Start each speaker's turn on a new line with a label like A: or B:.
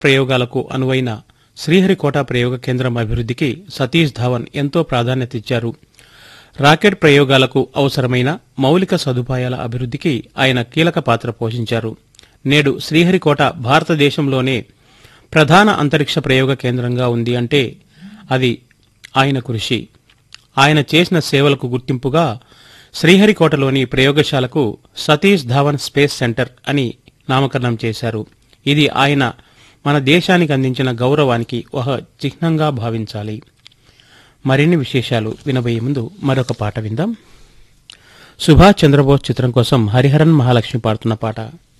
A: ప్రయోగాలకు అనువైన శ్రీహరికోట ప్రయోగ కేంద్రం అభివృద్ధికి సతీష్ ధావన్ ఎంతో ప్రాధాన్యతిచ్చారు రాకెట్ ప్రయోగాలకు అవసరమైన మౌలిక సదుపాయాల అభివృద్ధికి ఆయన కీలక పాత్ర పోషించారు నేడు శ్రీహరికోట భారతదేశంలోనే ప్రధాన అంతరిక్ష ప్రయోగ కేంద్రంగా ఉంది అంటే అది ఆయన కృషి ఆయన చేసిన సేవలకు గుర్తింపుగా శ్రీహరికోటలోని ప్రయోగశాలకు సతీష్ ధావన్ స్పేస్ సెంటర్ అని నామకరణం చేశారు ఇది ఆయన మన దేశానికి అందించిన గౌరవానికి ఒక చిహ్నంగా భావించాలి మరిన్ని విశేషాలు వినబోయే ముందు మరొక పాట విందాం సుభాష్ చంద్రబోస్ చిత్రం కోసం హరిహరన్ మహాలక్ష్మి పాడుతున్న పాట